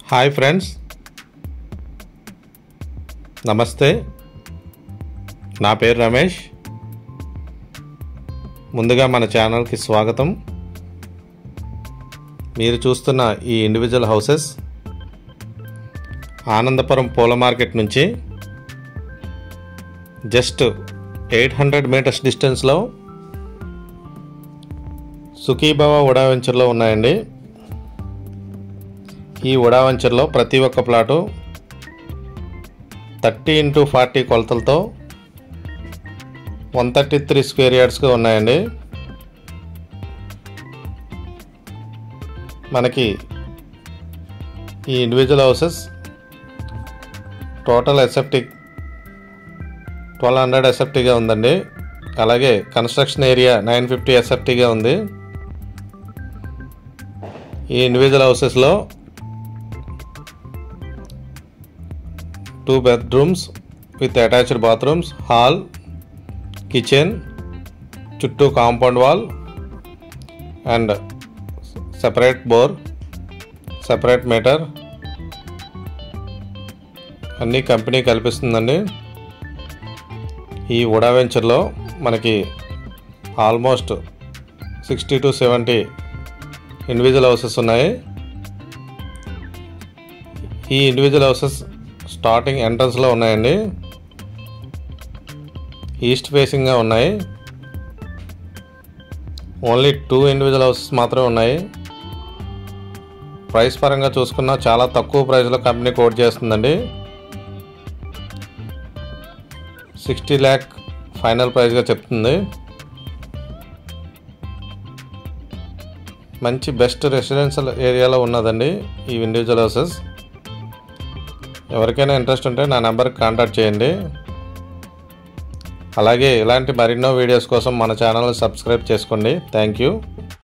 hi friends నమస్తే నా పేరు రమేష్ ముందుగా మన ఛానల్కి స్వాగతం మీరు చూస్తున్న ఈ ఇండివిజువల్ హౌసెస్ ఆనందపురం పూల మార్కెట్ నుంచి జస్ట్ ఎయిట్ హండ్రెడ్ మీటర్స్ డిస్టెన్స్లో సుఖీభవ ఉడా వెంచర్లో ఉన్నాయండి ఈ ఉడా వెంచర్లో ప్రతి ఒక్క ప్లాటు థర్టీ ఇంటూ ఫార్టీ కొలతలతో వన్ థర్టీ త్రీ స్క్వేర్ యార్డ్స్గా ఉన్నాయండి మనకి ఈ individual houses total SFT twelve hundred ఎసెప్టీగా ఉందండి అలాగే కన్స్ట్రక్షన్ ఏరియా నైన్ ఫిఫ్టీ ఎసెప్టీగా ఉంది ఈ ఇండివిజువల్ హౌసెస్లో two bedrooms with attached bathrooms hall kitchen చుట్టూ compound wall and separate bore separate meter అన్నీ కంపెనీ కల్పిస్తుందండి ఈ ఉడా వెంచర్లో మనకి almost sixty to seventy individual houses ఉన్నాయి ఈ ఇండివిజువల్ హౌసెస్ స్టార్టింగ్ ఎంట్రన్స్లో ఉన్నాయండి ఈస్ట్ ఫేసింగ్గా ఉన్నాయి ఓన్లీ టూ ఇండివిజువల్ హౌసెస్ మాత్రమే ఉన్నాయి ప్రైస్ పరంగా చూసుకున్నా చాలా తక్కువ ప్రైస్లో కంపెనీ కోట్ చేస్తుందండి సిక్స్టీ ల్యాక్ ఫైనల్ ప్రైస్గా చెప్తుంది మంచి బెస్ట్ రెసిడెన్షియల్ ఏరియాలో ఉన్నదండి ఈ ఇండివిజువల్ హౌసెస్ ఎవరికైనా ఇంట్రెస్ట్ ఉంటే నా నెంబర్కి కాంటాక్ట్ చేయండి అలాగే ఇలాంటి మరెన్నో వీడియోస్ కోసం మన ఛానల్ని సబ్స్క్రైబ్ చేసుకోండి థ్యాంక్ యూ